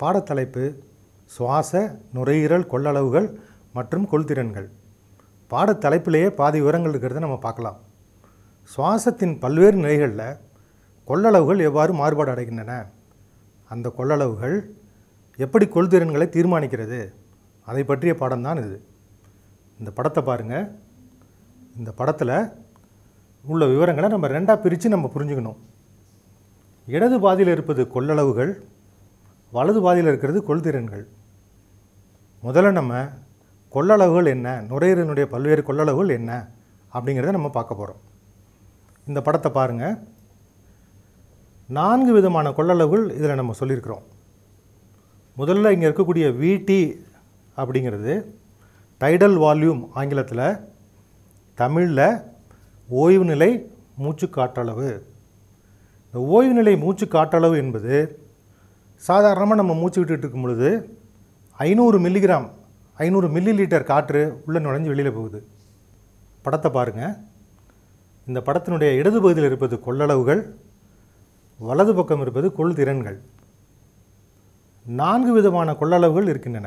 பாடத்தலைப்பு சுவாச நுரையீரல் கொள்ளளவுகள் மற்றும் கொள்திறன்கள் பாடத்தலைப்பிலேயே பாதி விவரங்கள் இருக்கிறத நம்ம பார்க்கலாம் சுவாசத்தின் பல்வேறு நிலைகளில் கொள்ளளவுகள் எவ்வாறு மாறுபாடு அடைகின்றன அந்த கொள்ளளவுகள் எப்படி கொள்திறன்களை தீர்மானிக்கிறது அதை பற்றிய பாடம்தான் இது இந்த படத்தை பாருங்கள் இந்த படத்தில் உள்ள விவரங்களை நம்ம ரெண்டாக பிரித்து நம்ம புரிஞ்சுக்கணும் இடது பாதியில் இருப்பது கொள்ளளவுகள் வலது பாதியில் இருக்கிறது கொள்திறன்கள் முதல்ல நம்ம கொள்ளளவுகள் என்ன நுரையீரலினுடைய பல்வேறு கொள்ளளவுகள் என்ன அப்படிங்கிறத நம்ம பார்க்க போகிறோம் இந்த படத்தை பாருங்கள் நான்கு விதமான கொள்ளளவுகள் இதில் நம்ம சொல்லியிருக்கிறோம் முதல்ல இங்கே இருக்கக்கூடிய விடி அப்படிங்கிறது டைடல் வால்யூம் ஆங்கிலத்தில் தமிழில் ஓய்வு நிலை மூச்சு காற்றளவு இந்த ஓய்வு நிலை மூச்சு காற்றளவு என்பது சாதாரணமாக நம்ம மூச்சு விட்டுட்டு இருக்கும் பொழுது ஐநூறு மில்லிகிராம் ஐநூறு மில்லி லிட்டர் காற்று உள்ளே நுழைஞ்சு வெளியில் போகுது படத்தை பாருங்கள் இந்த படத்தினுடைய இடது பகுதியில் இருப்பது கொள்ளளவுகள் வலது பக்கம் இருப்பது கொள்திறன்கள் நான்கு விதமான கொள்ளளவுகள் இருக்கின்றன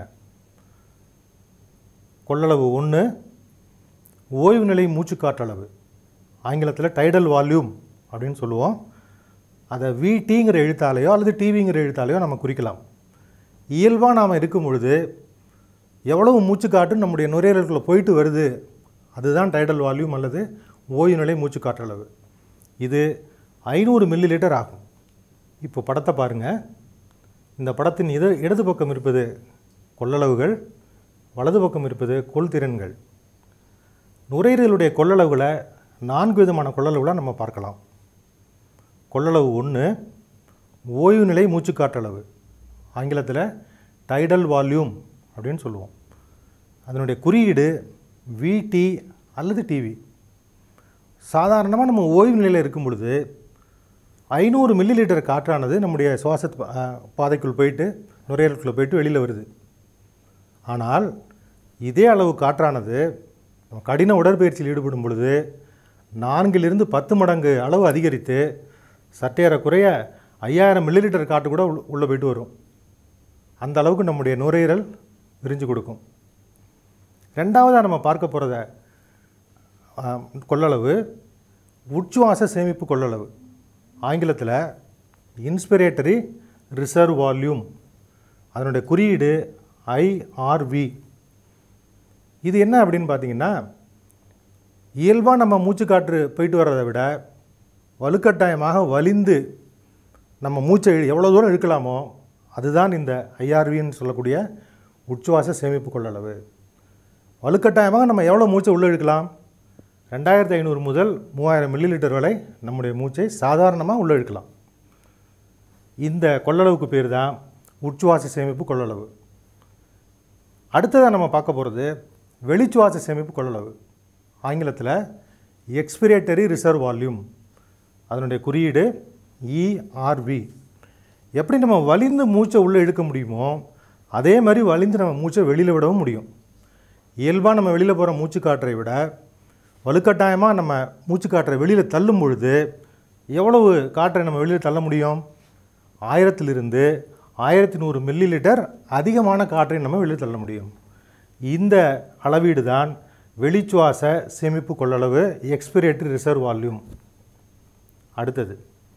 கொள்ளளவு ஒன்று ஓய்வு நிலை மூச்சு காற்றளவு ஆங்கிலத்தில் டைடல் வால்யூம் அப்படின்னு சொல்லுவோம் அதை விடிங்கிற எழுத்தாலேயோ அல்லது டிவிங்கிற எழுத்தாலேயோ நம்ம குறிக்கலாம் இயல்பாக நாம் இருக்கும் பொழுது எவ்வளவு மூச்சு காற்று நம்முடைய நுரையீரலுக்குள்ளே போயிட்டு வருது அதுதான் டைடல் வால்யூம் அல்லது ஓய்வு நிலை மூச்சு காற்றளவு இது ஐநூறு மில்லி லிட்டர் ஆகும் இப்போ படத்தை பாருங்கள் இந்த படத்தின் இட இடது பக்கம் இருப்பது கொள்ளளவுகள் வலது பக்கம் இருப்பது கொள்திறன்கள் நுரையீரலுடைய கொள்ளளவுகளை நான்கு விதமான கொள்ளளவுகளை நம்ம பார்க்கலாம் கொள்ளளவு ஒன்று ஓய்வு நிலை மூச்சு காற்றளவு ஆங்கிலத்தில் டைடல் வால்யூம் அப்படின்னு சொல்லுவோம் அதனுடைய குறியீடு விடி அல்லது டிவி சாதாரணமாக நம்ம ஓய்வு நிலையில் இருக்கும் பொழுது ஐநூறு மில்லி லிட்டர் காற்றானது நம்முடைய சுவாச பாதைக்குள் போயிட்டு நுரையீரலுக்குள்ளே போயிட்டு வெளியில் வருது ஆனால் இதே அளவு காற்றானது நம்ம கடின உடற்பயிற்சியில் ஈடுபடும் பொழுது நான்கிலிருந்து பத்து மடங்கு அளவு அதிகரித்து சற்றேறக்குறைய ஐயாயிரம் மில்லி லிட்டர் காற்று கூட உள்ள- உள்ளே போயிட்டு வரும் அந்த அளவுக்கு நம்முடைய நுரையீரல் விரிஞ்சு கொடுக்கும் ரெண்டாவதாக நம்ம பார்க்க போகிறத கொள்ளளவு உச்சுவாச சேமிப்பு கொள்ளளவு ஆங்கிலத்தில் இன்ஸ்பிரேட்டரி ரிசர்வ் வால்யூம் அதனுடைய குறியீடு ஐஆர்வி இது என்ன அப்படின்னு பார்த்தீங்கன்னா இயல்பாக நம்ம மூச்சுக்காற்று போயிட்டு வர்றதை விட வலுக்கட்டாயமாக வலிந்து நம்ம மூச்சை இழு- எவ்வளோ தூரம் இழுக்கலாமோ அதுதான் இந்த ஐஆர்வின்னு சொல்லக்கூடிய உச்சுவாச சேமிப்பு கொள்ளளவு வலுக்கட்டாயமாக நம்ம எவ்வளோ மூச்சை உள்ளே இழுக்கலாம் ரெண்டாயிரத்தி ஐநூறு முதல் மூவாயிரம் மில்லி லிட்டர் வரை நம்முடைய மூச்சை சாதாரணமாக உள்ளே இழுக்கலாம் இந்த கொள்ளளவுக்கு பேர் தான் உச்சுவாச சேமிப்பு கொள்ளளவு அடுத்ததாக நம்ம பார்க்க போகிறது வெளிச்சுவாச சேமிப்பு கொள்ளளவு ஆங்கிலத்தில் எக்ஸ்பிரேட்டரி ரிசர்வ் வால்யூம் அதனுடைய குறியீடு இஆர்வி எப்படி நம்ம வலிந்து மூச்சை உள்ளே இழுக்க முடியுமோ அதே மாதிரி வலிந்து நம்ம மூச்சை வெளியில் விடவும் முடியும் இயல்பாக நம்ம வெளியில் போகிற மூச்சு காற்றை விட வலுக்கட்டாயமாக நம்ம மூச்சு காற்றை வெளியில் தள்ளும் பொழுது எவ்வளவு காற்றை நம்ம வெளியில் தள்ள முடியும் ஆயிரத்திலிருந்து ஆயிரத்தி நூறு மில்லி லிட்டர் அதிகமான காற்றை நம்ம வெளியில் தள்ள முடியும் இந்த அளவீடு தான் வெளிச்சுவாச சேமிப்பு கொள்ளளவு எக்ஸ்பிரேட்டரி ரிசர்வ் வால்யூம் அடுத்தது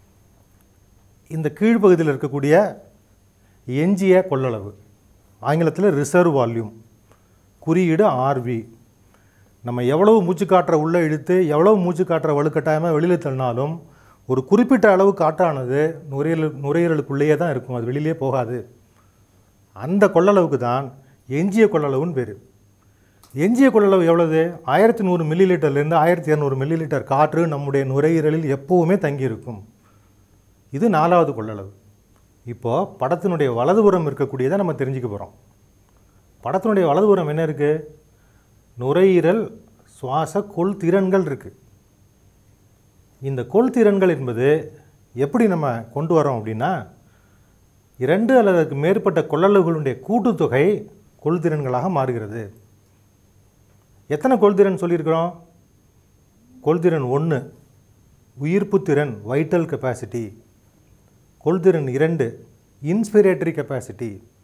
இந்த கீழ்ப்பகுதியில் இருக்கக்கூடிய எஞ்சிய கொள்ளளவு ஆங்கிலத்தில் ரிசர்வ் வால்யூம் குறியீடு ஆர்வி நம்ம எவ்வளவு மூச்சு காற்றை உள்ளே இழுத்து எவ்வளவு மூச்சு காற்றை வலுக்கட்டாயமாக வெளியில் தள்ளினாலும் ஒரு குறிப்பிட்ட அளவு காற்றானது நுரையீரல் நுரையீரலுக்குள்ளேயே தான் இருக்கும் அது வெளியிலே போகாது அந்த கொள்ளளவுக்கு தான் எஞ்சிய கொள்ளளவுன்னு பேர் எஞ்சிய கொள்ளளவு எவ்வளவு ஆயிரத்தி நூறு மில்லி லிட்டர்லேருந்து ஆயிரத்தி இரநூறு மில்லி லிட்டர் காற்று நம்முடைய நுரையீரலில் எப்போவுமே தங்கியிருக்கும் இது நாலாவது கொள்ளளவு இப்போது படத்தினுடைய வலதுபுறம் இருக்கக்கூடியதை நம்ம தெரிஞ்சுக்க போகிறோம் படத்தினுடைய வலதுபுறம் என்ன இருக்குது நுரையீரல் சுவாச கொள்திறன்கள் இருக்குது இந்த கொள்திறன்கள் என்பது எப்படி நம்ம கொண்டு வரோம் அப்படின்னா இரண்டு அல்லது அதுக்கு மேற்பட்ட கொள்ளளவுகளுடைய கூட்டுத்தொகை கொள்திறன்களாக மாறுகிறது எத்தனை கொள்திறன் சொல்லியிருக்கிறோம் கொள்திறன் ஒன்று உயிர்ப்பு திறன் வைட்டல் கெப்பாசிட்டி கொள்திறன் இரண்டு இன்ஸ்பிரேட்டரி கெப்பாசிட்டி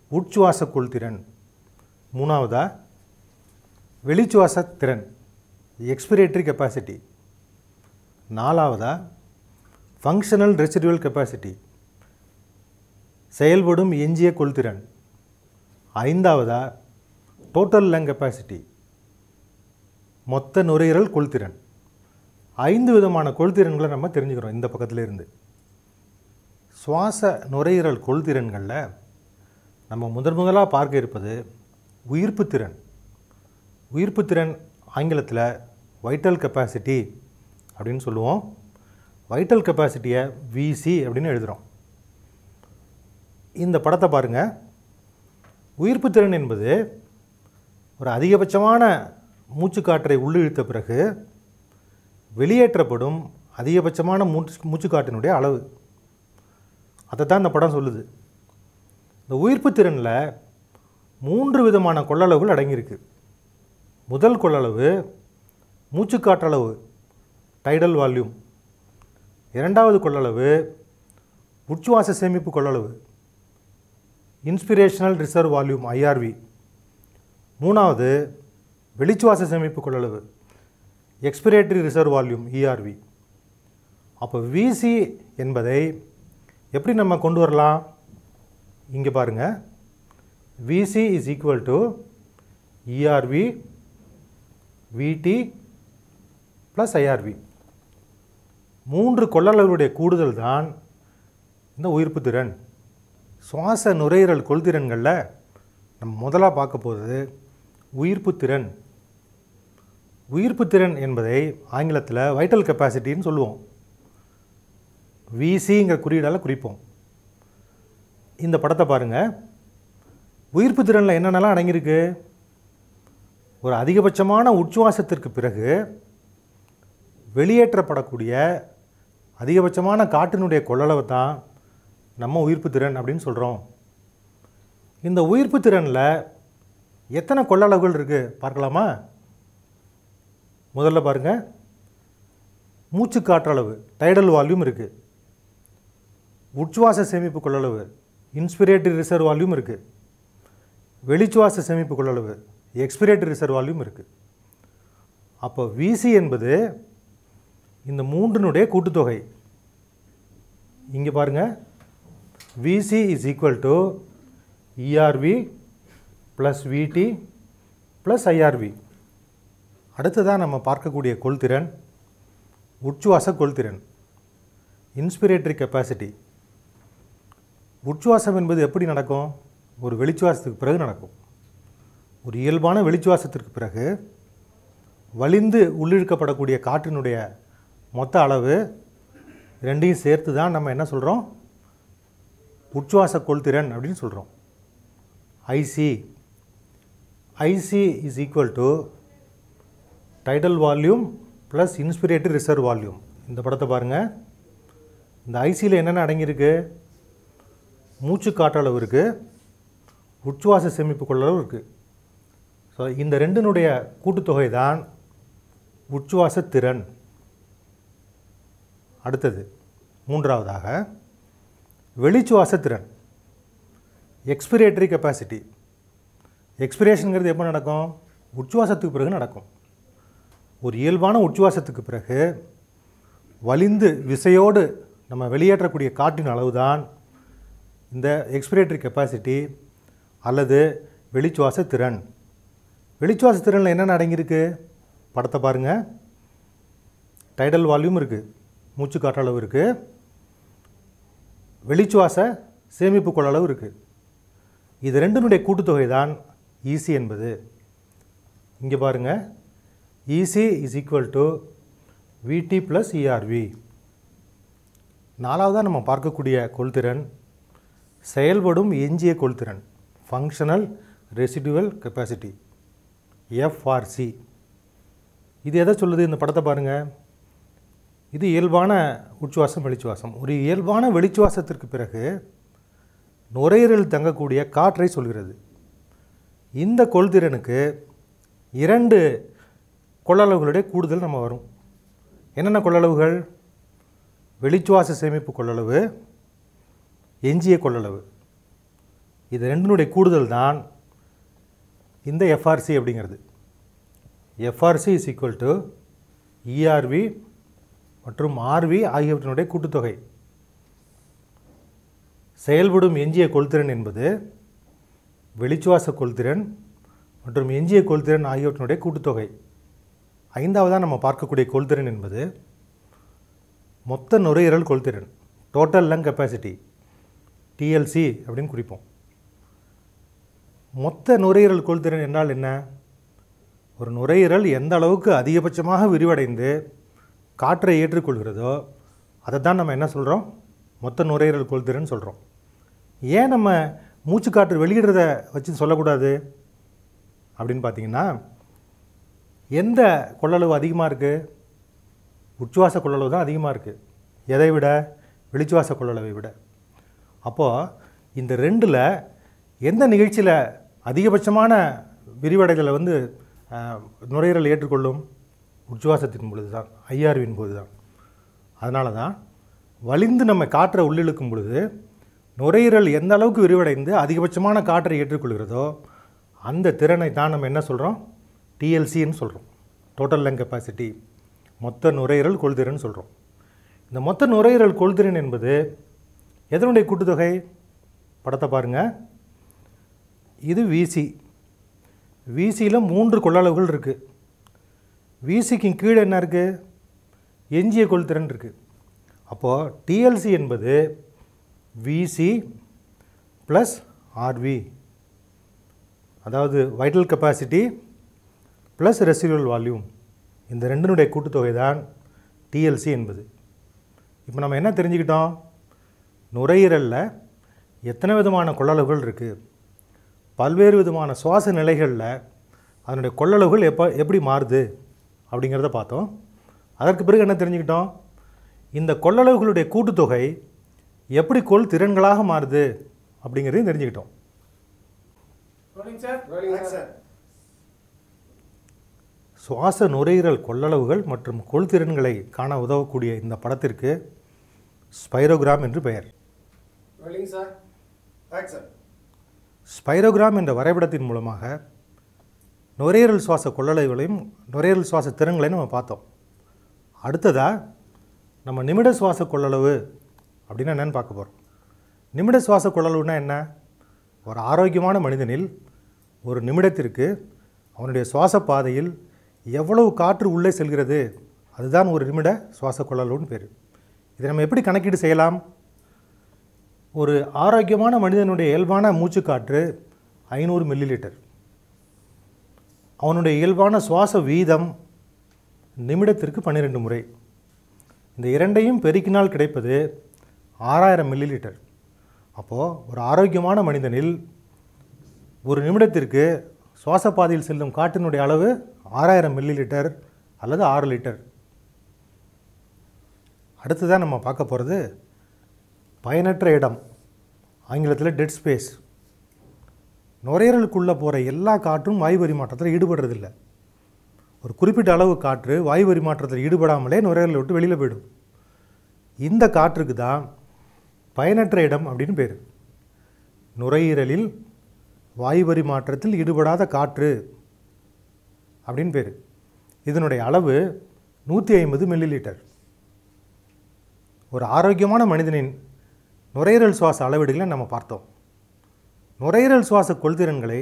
உட்சுவாச கொள்திறன் மூணாவதா வெளிச்சுவாச திறன் எக்ஸ்பிரேட்டரி கெப்பாசிட்டி நாலாவதா ஃபங்க்ஷனல் ரெசிடுவல் கெப்பாசிட்டி செயல்படும் எஞ்சிய கொள்திறன் ஐந்தாவதா டோட்டல் லங் கெப்பாசிட்டி மொத்த நுரையீரல் கொள்திறன் ஐந்து விதமான கொள்திறன்களை நம்ம தெரிஞ்சுக்கிறோம் இந்த பக்கத்துல இருந்து சுவாச நுரையீரல் கொள்திறன்களில் நம்ம முதன் முதலாக பார்க்க இருப்பது உயிர்ப்பு திறன் உயிர்ப்பு திறன் ஆங்கிலத்தில் வைட்டல் கெப்பாசிட்டி அப்படின்னு சொல்லுவோம் வைட்டல் கெப்பாசிட்டியை விசி அப்படின்னு எழுதுகிறோம் இந்த படத்தை பாருங்கள் உயிர்ப்பு திறன் என்பது ஒரு அதிகபட்சமான மூச்சுக்காற்றை உள்ளிழுத்த பிறகு வெளியேற்றப்படும் அதிகபட்சமான மூச்சு மூச்சுக்காற்றினுடைய அளவு அதை தான் இந்த படம் சொல்லுது இந்த உயிர்ப்பு திறனில் மூன்று விதமான கொள்ளளவுகள் அடங்கியிருக்கு முதல் கொள்ளளவு மூச்சுக்காற்றளவு டைடல் வால்யூம் இரண்டாவது கொள்ளளவு உச்சுவாச சேமிப்பு கொள்ளளவு இன்ஸ்பிரேஷனல் ரிசர்வ் வால்யூம் ஐஆர்வி மூணாவது வெளிச்சுவாச சேமிப்பு கொள்ளளவு எக்ஸ்பிரேட்டரி ரிசர்வ் வால்யூம் இஆர்வி அப்போ விசி என்பதை எப்படி நம்ம கொண்டு வரலாம் இங்கே பாருங்கள் VC is equal to ERV VT plus IRV மூன்று கொள்ளளவுடைய கூடுதல் தான் இந்த உயிர்ப்பு திறன் சுவாச நுரையீரல் கொள்திறன்களில் நம்ம முதலாக பார்க்க போகிறது உயிர்ப்பு திறன் உயிர்ப்பு திறன் என்பதை ஆங்கிலத்தில் வைட்டல் கெப்பாசிட்டின்னு சொல்லுவோம் விசிங்கிற குறியீடால் குறிப்போம் இந்த படத்தை பாருங்கள் உயிர்ப்பு திறனில் என்னென்னலாம் அடங்கியிருக்கு ஒரு அதிகபட்சமான உச்சுவாசத்திற்கு பிறகு வெளியேற்றப்படக்கூடிய அதிகபட்சமான காற்றினுடைய கொள்ளளவை தான் நம்ம உயிர்ப்பு திறன் அப்படின்னு சொல்கிறோம் இந்த உயிர்ப்பு திறனில் எத்தனை கொள்ளளவுகள் இருக்குது பார்க்கலாமா முதல்ல பாருங்கள் மூச்சு காற்றளவு டைடல் வால்யூம் இருக்குது உச்சுவாச சேமிப்பு கொள்ளளவு இன்ஸ்பிரேட்டரி ரிசர்வ் வால்யூம் இருக்குது வெளிச்சுவாச சேமிப்பு கொள்ளளவு எக்ஸ்பிரேட்டரி ரிசர்வ் வால்யூம் இருக்குது அப்போ விசி என்பது இந்த மூன்றினுடைய கூட்டுத்தொகை இங்கே பாருங்கள் VC is equal to ERV plus VT plus IRV அடுத்ததாக நம்ம பார்க்கக்கூடிய கொள்திறன் உச்சுவாச கொள்திறன் இன்ஸ்பிரேட்டரி கெப்பாசிட்டி உச்சுவாசம் என்பது எப்படி நடக்கும் ஒரு வெளிச்சுவாசத்துக்கு பிறகு நடக்கும் ஒரு இயல்பான வெளிச்சுவாசத்திற்கு பிறகு வலிந்து உள்ளிழுக்கப்படக்கூடிய காற்றினுடைய மொத்த அளவு ரெண்டையும் சேர்த்து தான் நம்ம என்ன சொல்கிறோம் உச்சுவாச கொள்திறன் அப்படின்னு சொல்கிறோம் IC IC is equal to tidal volume plus inspiratory reserve volume இந்த படத்தை பாருங்கள் இந்த ஐசியில் என்னென்ன அடங்கியிருக்கு மூச்சு காற்றளவு இருக்குது உச்சுவாச சேமிப்பு கொள்ளளவு இருக்குது ஸோ இந்த ரெண்டினுடைய கூட்டுத்தொகை தான் உச்சுவாச திறன் அடுத்தது மூன்றாவதாக வெளிச்சுவாச திறன் எக்ஸ்பிரேட்டரி கெப்பாசிட்டி எக்ஸ்பிரேஷனுங்கிறது எப்போ நடக்கும் உச்சுவாசத்துக்கு பிறகு நடக்கும் ஒரு இயல்பான உச்சுவாசத்துக்கு பிறகு வலிந்து விசையோடு நம்ம வெளியேற்றக்கூடிய காற்றின் அளவு தான் இந்த எக்ஸ்பிரேட்டரி கெப்பாசிட்டி அல்லது வெளிச்சுவாச திறன் வெளிச்சுவாச திறனில் என்னென்ன அடங்கியிருக்கு படத்தை பாருங்கள் டைடல் வால்யூம் இருக்குது மூச்சு காற்றளவு இருக்குது வெளிச்சுவாச சேமிப்பு கொள்ளளவு இருக்குது இது ரெண்டினுடைய கூட்டுத்தொகை தான் ஈசி என்பது இங்கே பாருங்கள் EC is equal to VT plus ERV நாலாவதாக நம்ம பார்க்கக்கூடிய கொள்திறன் செயல்படும் எஞ்சிய கொள்திறன் ஃபங்க்ஷனல் ரெசிடுவல் கெப்பாசிட்டி எஃப்ஆர்சி இது எதை சொல்லுது இந்த படத்தை பாருங்கள் இது இயல்பான உச்சுவாசம் வெளிச்சுவாசம் ஒரு இயல்பான வெளிச்சுவாசத்திற்கு பிறகு நுரையீரல் தங்கக்கூடிய காற்றை சொல்கிறது இந்த கொள்திறனுக்கு இரண்டு கொள்ளளவுகளுடைய கூடுதல் நம்ம வரும் என்னென்ன கொள்ளளவுகள் வெளிச்சுவாச சேமிப்பு கொள்ளளவு எஞ்சிய கொள்ளளவு இது ரெண்டினுடைய கூடுதல் தான் இந்த எஃப்ஆர்சி அப்படிங்கிறது FRC is equal to ERV மற்றும் ஆர்வி ஆகியவற்றினுடைய கூட்டுத்தொகை செயல்படும் எஞ்சிய கொள்திறன் என்பது வெளிச்சுவாச கொள்திறன் மற்றும் எஞ்சிய கொள்திறன் ஆகியவற்றினுடைய கூட்டுத்தொகை ஐந்தாவதாக நம்ம பார்க்கக்கூடிய கொள்திறன் என்பது மொத்த நுரையீரல் கொள்திறன் டோட்டல் லங் கெப்பாசிட்டி டிஎல்சி அப்படின்னு குறிப்போம் மொத்த நுரையீரல் கொள்திறன் என்றால் என்ன ஒரு நுரையீரல் எந்த அளவுக்கு அதிகபட்சமாக விரிவடைந்து காற்றை ஏற்றுக்கொள்கிறதோ அதை தான் நம்ம என்ன சொல்கிறோம் மொத்த நுரையீரல் கொள்திறன் சொல்கிறோம் ஏன் நம்ம மூச்சு காற்று வெளியிடுறத வச்சு சொல்லக்கூடாது அப்படின்னு பார்த்தீங்கன்னா எந்த கொள்ளளவு அதிகமாக இருக்குது உச்சுவாச கொள்ளளவு தான் அதிகமாக இருக்குது எதை விட வெளிச்சுவாச கொள்ளளவை விட அப்போது இந்த ரெண்டில் எந்த நிகழ்ச்சியில் அதிகபட்சமான விரிவடைதலை வந்து அஹ், நுரையீரல் ஏற்றுக்கொள்ளும் உச்சுவாசத்தின் பொழுது தான் ஐஆர்வின் போது தான் அதனால தான் வலிந்து நம்ம காற்றை உள்ளிழுக்கும் பொழுது நுரையீரல் எந்த அளவுக்கு விரிவடைந்து அதிகபட்சமான காற்றை ஏற்றுக்கொள்கிறதோ அந்த திறனை தான் நம்ம என்ன சொல்கிறோம் டிஎல்சின்னு சொல்கிறோம் டோட்டல் லங் கெப்பாசிட்டி மொத்த நுரையீரல் கொள்திறன் சொல்கிறோம் இந்த மொத்த நுரையீரல் கொள்திறன் என்பது எதனுடைய கூட்டுத்தொகை படத்தை பாருங்கள் இது விசி விசியில் மூன்று கொள்ளளவுகள் இருக்குது விசிக்கு கீழே என்ன இருக்குது எஞ்சிய கொள்திறன் இருக்குது அப்போது டிஎல்சி என்பது விசி ப்ளஸ் ஆர்வி அதாவது vital capacity plus residual volume இந்த ரெண்டினுடைய கூட்டுத்தொகை தான் டிஎல்சி என்பது இப்போ நம்ம என்ன தெரிஞ்சுக்கிட்டோம் நுரையீரலில் எத்தனை விதமான கொள்ளளவுகள் இருக்குது பல்வேறு விதமான சுவாச நிலைகளில் அதனுடைய கொள்ளளவுகள் எப்போ எப்படி மாறுது அப்படிங்கிறத பார்த்தோம் அதற்கு பிறகு என்ன தெரிஞ்சுக்கிட்டோம் இந்த கொள்ளளவுகளுடைய கூட்டுத்தொகை எப்படி கொள் திறன்களாக மாறுது அப்படிங்கிறதையும் தெரிஞ்சுக்கிட்டோம் ரோலிங் சார் ரோலிங் சார் சுவாச நுரையீரல் கொள்ளளவுகள் மற்றும் கொள்திறன்களை காண உதவக்கூடிய இந்த படத்திற்கு ஸ்பைரோகிராம் என்று பெயர் ரோலிங் சார் ஆக்சன் ஸ்பைரோகிராம் என்ற வரைபடத்தின் மூலமாக நுரையீரல் சுவாச கொள்ளளவுகளையும் நுரையீரல் சுவாச திறன்களையும் நம்ம பார்த்தோம் அடுத்ததாக நம்ம நிமிட சுவாச கொள்ளளவு அப்படின்னா என்னன்னு பார்க்க போகிறோம் நிமிட சுவாச கொள்ளளவுனா என்ன ஒரு ஆரோக்கியமான மனிதனில் ஒரு நிமிடத்திற்கு அவனுடைய சுவாச பாதையில் எவ்வளவு காற்று உள்ளே செல்கிறது அதுதான் ஒரு நிமிட சுவாச கொள்ளளவுன்னு பேர் இதை நம்ம எப்படி கணக்கீடு செய்யலாம் ஒரு ஆரோக்கியமான மனிதனுடைய இயல்பான மூச்சுக்காற்று ஐநூறு மில்லி லிட்டர் அவனுடைய இயல்பான சுவாச வீதம் நிமிடத்திற்கு பன்னிரெண்டு முறை இந்த இரண்டையும் பெருக்கினால் கிடைப்பது ஆறாயிரம் மில்லி லிட்டர் அப்போது ஒரு ஆரோக்கியமான மனிதனில் ஒரு நிமிடத்திற்கு சுவாச பாதையில் செல்லும் காற்றினுடைய அளவு ஆறாயிரம் மில்லி லிட்டர் அல்லது ஆறு லிட்டர் அடுத்ததாக நம்ம பார்க்க போகிறது பயனற்ற இடம் ஆங்கிலத்தில் டெட் ஸ்பேஸ் நுரையீரலுக்குள்ளே போகிற எல்லா காற்றும் வாயு பரிமாற்றத்தில் ஈடுபடுறதில்ல ஒரு குறிப்பிட்ட அளவு காற்று வாயு பரிமாற்றத்தில் ஈடுபடாமலே நுரையீரலை விட்டு வெளியில் போயிடும் இந்த காற்றுக்கு தான் பயனற்ற இடம் அப்படின்னு பேர் நுரையீரலில் வாயு பரிமாற்றத்தில் ஈடுபடாத காற்று அப்படின்னு பேர் இதனுடைய அளவு நூற்றி ஐம்பது மில்லி லிட்டர் ஒரு ஆரோக்கியமான மனிதனின் நுரையீரல் சுவாச அளவீடுகளை நம்ம பார்த்தோம் நுரையீரல் சுவாச கொள்திறன்களை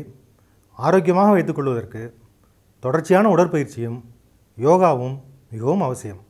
ஆரோக்கியமாக வைத்துக்கொள்வதற்கு தொடர்ச்சியான உடற்பயிற்சியும் யோகாவும் மிகவும் அவசியம்